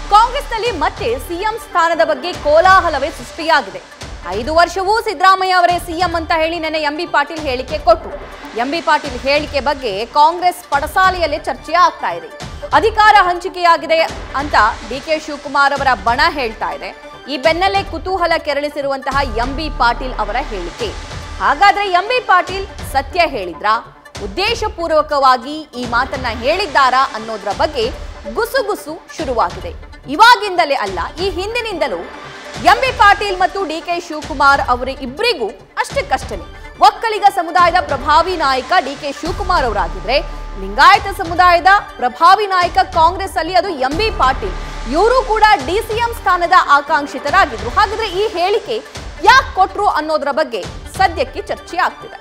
ಕಾಂಗ್ರೆಸ್ನಲ್ಲಿ ಮತ್ತೆ ಸಿಎಂ ಸ್ಥಾನದ ಬಗ್ಗೆ ಕೋಲಾಹಲವೇ ಸೃಷ್ಟಿಯಾಗಿದೆ ಐದು ವರ್ಷವೂ ಸಿದ್ದರಾಮಯ್ಯ ಅವರೇ ಸಿಎಂ ಅಂತ ಹೇಳಿ ನೆನೆ ಎಂಬಿ ಪಾಟೀಲ್ ಹೇಳಿಕೆ ಕೊಟ್ಟರು ಎಂಬಿ ಪಾಟೀಲ್ ಹೇಳಿಕೆ ಬಗ್ಗೆ ಕಾಂಗ್ರೆಸ್ ಪಡಸಾಲೆಯಲ್ಲೇ ಚರ್ಚೆ ಆಗ್ತಾ ಇದೆ ಅಧಿಕಾರ ಹಂಚಿಕೆಯಾಗಿದೆ ಅಂತ ಡಿ ಕೆ ಶಿವಕುಮಾರ್ ಅವರ ಬಣ ಹೇಳ್ತಾ ಇದೆ ಈ ಬೆನ್ನಲ್ಲೇ ಕುತೂಹಲ ಕೆರಳಿಸಿರುವಂತಹ ಎಂಬಿ ಪಾಟೀಲ್ ಅವರ ಹೇಳಿಕೆ ಹಾಗಾದ್ರೆ ಎಂಬಿ ಪಾಟೀಲ್ ಸತ್ಯ ಹೇಳಿದ್ರಾ ಉದ್ದೇಶಪೂರ್ವಕವಾಗಿ ಈ ಮಾತನ್ನ ಹೇಳಿದ್ದಾರಾ ಅನ್ನೋದ್ರ ಬಗ್ಗೆ ಗುಸುಗುಸು ಶುರುವಾಗಿದೆ ಇವಾಗಿಂದಲೇ ಅಲ್ಲ ಈ ಹಿಂದಿನಿಂದಲೂ ಎಂಬಿ ಪಾಟೀಲ್ ಮತ್ತು ಡಿ ಕೆ ಶಿವಕುಮಾರ್ ಅವರ ಇಬ್ಬರಿಗೂ ಅಷ್ಟಕ್ಕಷ್ಟೇ ಒಕ್ಕಲಿಗ ಸಮುದಾಯದ ಪ್ರಭಾವಿ ನಾಯಕ ಡಿ ಕೆ ಶಿವಕುಮಾರ್ ಅವರಾಗಿದ್ರೆ ಲಿಂಗಾಯತ ಸಮುದಾಯದ ಪ್ರಭಾವಿ ನಾಯಕ ಕಾಂಗ್ರೆಸ್ ಅಲ್ಲಿ ಅದು ಎಂಬಿ ಪಾಟೀಲ್ ಇವರು ಕೂಡ ಡಿಸಿಎಂ ಸ್ಥಾನದ ಆಕಾಂಕ್ಷಿತರಾಗಿದ್ರು ಹಾಗಾದ್ರೆ ಈ ಹೇಳಿಕೆ ಯಾಕೆ ಕೊಟ್ರು ಅನ್ನೋದ್ರ ಬಗ್ಗೆ ಸದ್ಯಕ್ಕೆ ಚರ್ಚೆ ಆಗ್ತಿದೆ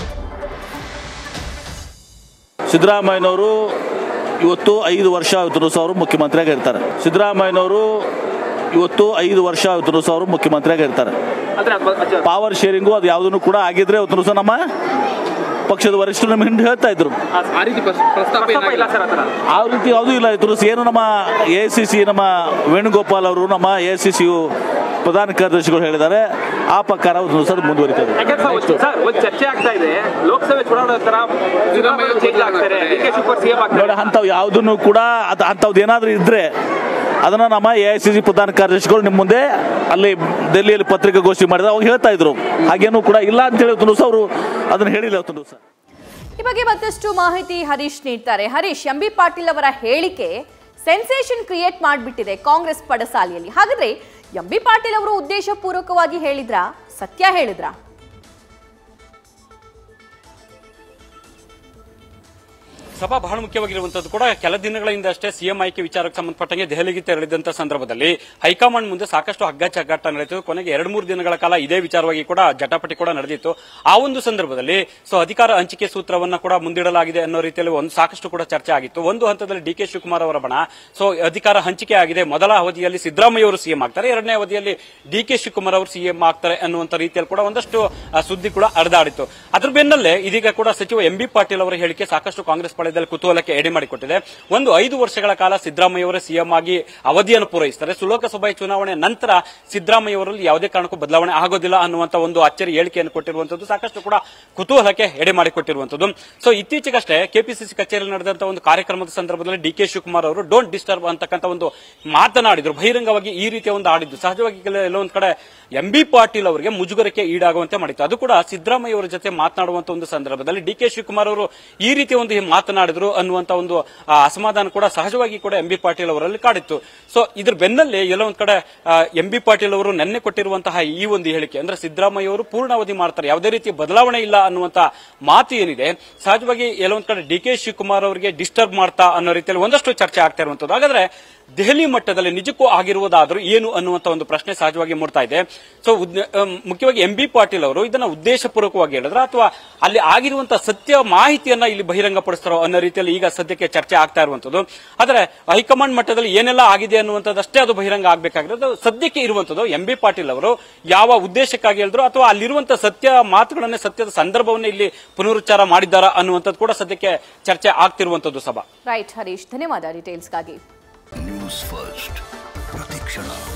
ಸಿದ್ದರಾಮಯ್ಯನವರು ಇವತ್ತು ಐದು ವರ್ಷ ಇವತ್ತು ಅವರು ಮುಖ್ಯಮಂತ್ರಿಯಾಗಿ ಇರ್ತಾರೆ ಸಿದ್ದರಾಮಯ್ಯನವರು ಇವತ್ತು ಐದು ವರ್ಷ ಇವತ್ತು ಅವರು ಮುಖ್ಯಮಂತ್ರಿಯಾಗಿ ಇರ್ತಾರೆ ಪವರ್ ಶೇರಿಂಗು ಅದು ಯಾವುದನ್ನು ಕೂಡ ಆಗಿದ್ರೆ ಇವತ್ತು ಸಹ ನಮ್ಮ ಪಕ್ಷದ ವರಿಷ್ಠರು ನಮ್ಮ ಹಿಂದೆ ಹೇಳ್ತಾ ಇದ್ರು ಆ ರೀತಿ ಪ್ರಸ್- ಪ್ರಸ್ತಾಪ ಏನಾಗಿಲ್ಲ ಸರ್ ಆತರ ಆ ರೀತಿ ಯಾವುದೂ ಇಲ್ಲ ಇವತ್ತು ಏನು ನಮ್ಮ ಎ ಸಿ ಸಿ ನಮ್ಮ ವೇಣುಗೋಪಾಲ್ ಅವರು ನಮ್ಮ ಎ ಸಿ ಸಿ ಪ್ರಧಾನ ಕಾರ್ಯದರ್ಶಿಗಳು ಹೇಳಿದ್ದಾರೆ ಆ ಪ್ರಕಾರ ಇವತ್ತು ಸಹ ಮುಂದುವರಿತಾರೆ ಯಾಕಂದ್ರೆ ಸರ್, ಒಂದು- ಸರ್ ಒಂದು ಚರ್ಚೆ ಆಗ್ತಾ ಇದೆ ಲೋಕಸಭೆ ಚುನಾವಣೆ ನಂತರ ಸಿದ್ದರಾಮಯ್ಯ ಚೇಂಜ್ ಆಗ್ತಾರೆ ಡಿ ಕೆ ಶಿವಕುಮಾರ್ ಸಿಎಂ ಆಗ್ತಾರೆ ನೋಡಿ ಅಂಥವು ಯಾವುದನ್ನು ಕೂಡ ಅದು ಅಂಥವ್ದು ಏನಾದರೂ ಇದ್ರೆ ಅದನ್ನ ನಮ್ಮ ಎ ಐ ಸಿ ಸಿ ಪ್ರಧಾನ ಕಾರ್ಯದರ್ಶಿಗಳು ನಿಮ್ಮ ಮುಂದೆ ಅಲ್ಲಿ ಡೆಲ್ಲಿಯಲ್ಲಿ ಪತ್ರಿಕಾಗೋಷ್ಠಿ ಮಾಡಿದ್ರೆ ಅವಾಗ ಹೇಳ್ತಾ ಇದ್ರು ಹಾಗೇನು ಕೂಡ ಇಲ್ಲ ಅಂತ ಹೇಳಿ ಇವತ್ತು ಅವರು ಅದನ್ನ ಹೇಳಿಲ್ಲ ಇವತ್ತು ಸರ್ ಈ ಬಗ್ಗೆ ಮತ್ತಷ್ಟು ಮಾಹಿತಿ ಹರೀಶ್ ನೀಡ್ತಾರೆ ಹರೀಶ್ ಎಂಬಿ ಪಾಟೀಲ್ ಅವರ ಹೇಳಿಕೆ ಸೆನ್ಸೇಷನ್ ಕ್ರಿಯೇಟ್ ಮಾಡಿಬಿಟ್ಟಿದೆ ಕಾಂಗ್ರೆಸ್ ಪಡಸಾಲೆಯಲ್ಲಿ ಹಾಗಾದ್ರೆ ಎಂಬಿ ಪಾಟೀಲ್ ಅವರು ಉದ್ದೇಶಪೂರ್ವಕವಾಗಿ ಹೇಳಿದ್ರಾ ಸತ್ಯ ಹೇಳಿದ್ರಾ ಸಭಾ ಬಹಳ ಮುಖ್ಯವಾಗಿರುವಂತದ್ದು ಕೂಡ ಕೆಲ ದಿನಗಳ ಹಿಂದೆ ಅಷ್ಟೇ ಸಿಎಂ ಆಯ್ಕೆ ವಿಚಾರಕ್ಕೆ ಸಂಬಂಧಪಟ್ಟಂಗೆ ದೆಹಲಿಗೆ ತೆರಳಿದಂತ ಸಂದರ್ಭದಲ್ಲಿ ಹೈಕಮಾಂಡ್ ಮುಂದೆ ಸಾಕಷ್ಟು ಹಗ್ಗ ಚಗ್ಗಾಟ ನಡೆಯಿತು ಕೊನೆಗೆ ಎರಡು ಮೂರು ದಿನಗಳ ಕಾಲ ಇದೇ ವಿಚಾರವಾಗಿ ಕೂಡ ಜಟಾಪಟಿ ಕೂಡ ನಡೆದಿತ್ತು ಆ ಒಂದು ಸಂದರ್ಭದಲ್ಲಿ ಸೊ ಅಧಿಕಾರ ಹಂಚಿಕೆ ಸೂತ್ರವನ್ನ ಕೂಡ ಮುಂದಿಡಲಾಗಿದೆ ಅನ್ನೋ ರೀತಿಯಲ್ಲಿ ಒಂದು ಸಾಕಷ್ಟು ಕೂಡ ಚರ್ಚೆ ಆಗಿತ್ತು ಒಂದು ಹಂತದಲ್ಲಿ ಡಿ ಕೆ ಶಿವಕುಮಾರ್ ಅವರ ಬಣ ಸೊ ಅಧಿಕಾರ ಹಂಚಿಕೆ ಆಗಿದೆ ಮೊದಲ ಅವಧಿಯಲ್ಲಿ ಸಿದ್ದರಾಮಯ್ಯ ಅವರು ಸಿಎಂ ಆಗ್ತಾರೆ ಎರಡನೇ ಅವಧಿಯಲ್ಲಿ ಡಿ ಕೆ ಶಿವಕುಮಾರ್ ಅವರು ಸಿಎಂ ಆಗ್ತಾರೆ ಅನ್ನುವಂತ ರೀತಿಯಲ್ಲಿ ಕೂಡ ಒಂದಷ್ಟು ಆ, ಸುದ್ದಿ ಕೂಡ ಹರಿದಾಡಿತ್ತು ಅದ್ರ ಬೆನ್ನಲ್ಲೇ ಇದೀಗ ಕೂಡ ಸಚಿವ ಎಂ ಬಿ ಪಾಟೀಲ್ ಅವರ ಹೇಳಿಕೆ ಸಾಕಷ್ಟು ಕಾಂಗ್ರೆಸ್ ಪಾಳ್ಯದಲ್ಲಿ ಕುತೂಹಲಕ್ಕೆ ಎಡೆ ಮಾಡಿಕೊಟ್ಟಿದೆ ಒಂದು ಐದು ವರ್ಷಗಳ ಕಾಲ ಸಿದ್ದರಾಮಯ್ಯ ಅವರೇ ಸಿಎಂ ಆಗಿ ಅವಧಿಯನ್ನು ಪೂರೈಸ್ತಾರೆ ಸೊ ಲೋಕಸಭೆ ಚುನಾವಣೆ ನಂತರ ಸಿದ್ದರಾಮಯ್ಯ ಅವರಲ್ಲಿ ಯಾವುದೇ ಕಾರಣಕ್ಕೂ ಬದಲಾವಣೆ ಆಗೋದಿಲ್ಲ ಅನ್ನುವಂತ ಒಂದು ಅಚ್ಚರಿ ಹೇಳಿಕೆಯನ್ನು ಕೊಟ್ಟಿರುವಂತದ್ದು ಸಾಕಷ್ಟು ಕೂಡ ಕುತೂಹಲಕ್ಕೆ ಎಡೆ ಮಾಡಿಕೊಟ್ಟಿರುವಂತದ್ದು ಸೊ ಇತ್ತೀಚೆಗಷ್ಟೇ ಕೆಪಿಸಿಸಿ ಕಚೇರಿಯಲ್ಲಿ ನಡೆದಂತಹ ಒಂದು ಕಾರ್ಯಕ್ರಮದ ಸಂದರ್ಭದಲ್ಲಿ ಡಿ ಕೆ ಶಿವಕುಮಾರ್ ಅವರು ಡೋಂಟ್ ಡಿಸ್ಟರ್ಬ್ ಅಂತಕ್ಕಂಥ ಒಂದು ಮಾತನಾಡಿದ್ರು ಬಹಿರಂಗವಾಗಿ ಈ ರೀತಿಯ ಒಂದು ಆಡಿದ್ದು ಸಹಜವಾಗಿ ಕೆಲ- ಎಲ್ಲೊಂದ್ ಕಡೆ ಎಂ ಬಿ ಪಾಟೀಲ್ ಅವರಿಗೆ ಮುಜುಗರಕ್ಕೆ ಈಡಾಗುವಂತೆ ಮಾಡಿತ್ತು ಅದು ಕೂಡ ಸಿದ್ದರಾಮಯ್ಯ ಅವರ ಜೊತೆ ಮಾತನಾಡುವಂತ ಒಂದು ಸಂದರ್ಭದಲ್ಲಿ ಡಿ ಕೆ ಶಿವಕುಮಾರ್ ಅವರು ಈ ರೀತಿಯ ಒಂದು ಮಾತನಾಡಿದ್ರು ಅನ್ನುವಂತ ಒಂದು ಆ, ಅಸಮಾಧಾನ ಕೂಡ ಸಹಜವಾಗಿ ಕೂಡ ಎಂ ಬಿ ಪಾಟೀಲ್ ಅವರಲ್ಲಿ ಕಾಡಿತ್ತು ಸೊ ಇದ್ರ ಬೆನ್ನಲ್ಲೇ ಎಲ್ಲೋ ಒಂದ್ ಕಡೆ ಎಂ ಬಿ ಪಾಟೀಲ್ ಅವರು ನೆನ್ನೆ ಕೊಟ್ಟಿರುವಂತಹ ಈ ಒಂದು ಹೇಳಿಕೆ ಅಂದ್ರೆ ಸಿದ್ದರಾಮಯ್ಯ ಅವರು ಪೂರ್ಣಾವಧಿ ಮಾಡ್ತಾರೆ ಯಾವುದೇ ರೀತಿ ಬದಲಾವಣೆ ಇಲ್ಲ ಅನ್ನುವಂತ ಮಾತು ಏನಿದೆ ಸಹಜವಾಗಿ ಎಲ್ಲೋ ಒಂದ್ ಕಡೆ ಡಿ ಕೆ ಶಿವಕುಮಾರ್ ಅವರಿಗೆ ಡಿಸ್ಟರ್ಬ್ ಮಾಡ್ತಾ ಅನ್ನೋ ರೀತಿಯಲ್ಲಿ ಒಂದಷ್ಟು ಚರ್ಚೆ ಆಗ್ತಾ ಇರುವಂತದ್ದು ಹಾಗಾದ್ರೆ ದೆಹಲಿ ಮಟ್ಟದಲ್ಲಿ ನಿಜಕ್ಕೂ ಆಗಿರುವುದಾದ್ರೂ ಏನು ಅನ್ನುವಂತ ಒಂದು ಪ್ರಶ್ನೆ ಸಹಜವಾಗಿ ಮೂಡ್ತಾ ಇದೆ ಸೊ ಮುಖ್ಯವಾಗಿ ಎಂ ಬಿ ಪಾಟೀಲ್ ಅವರು ಇದನ್ನ ಉದ್ದೇಶಪೂರ್ವಕವಾಗಿ ಹೇಳಿದ್ರ ಅಥವಾ ಅಲ್ಲಿ ಆಗಿರುವಂತಹ ಸತ್ಯ ಮಾಹಿತಿಯನ್ನ ಇಲ್ಲಿ ಬಹಿರಂಗಪಡಿಸ್ತಾರೋ ಅನ್ನೋ ರೀತಿಯಲ್ಲಿ ಈಗ ಸದ್ಯಕ್ಕೆ ಚರ್ಚೆ ಆಗ್ತಾ ಇರುವಂತದ್ದು ಆದ್ರೆ ಹೈಕಮಾಂಡ್ ಮಟ್ಟದಲ್ಲಿ ಏನೆಲ್ಲ ಆಗಿದೆ ಅನ್ನುವಂಥದ್ದಷ್ಟೇ ಅದು ಬಹಿರಂಗ ಆಗ್ಬೇಕಾಗಿರೋದು ಸದ್ಯಕ್ಕೆ ಇರುವಂತದ್ದು ಎಂ ಬಿ ಪಾಟೀಲ್ ಅವರು ಯಾವ ಉದ್ದೇಶಕ್ಕಾಗಿ ಹೇಳಿದ್ರು ಅಥವಾ ಅಲ್ಲಿರುವಂತಹ ಸತ್ಯ ಮಾತುಗಳನ್ನೇ ಸತ್ಯದ ಸಂದರ್ಭವನ್ನೇ ಇಲ್ಲಿ ಪುನರುಚ್ಚಾರ ಮಾಡಿದ್ದಾರಾ ಅನ್ನುವಂಥದ್ದು ಕೂಡ ಸದ್ಯಕ್ಕೆ ಚರ್ಚೆ ಆಗ್ತಿರುವಂತದ್ದು ಸಭಾ ರೈಟ್ ಹರೀಶ್ ಧನ್ಯವಾದ ಡೀಟೇಲ್ಸ್ಗಾಗಿ ನ್ಯೂಸ್ ಫಸ್ಟ್ ಪ್ರತಿಕ್ಷಣ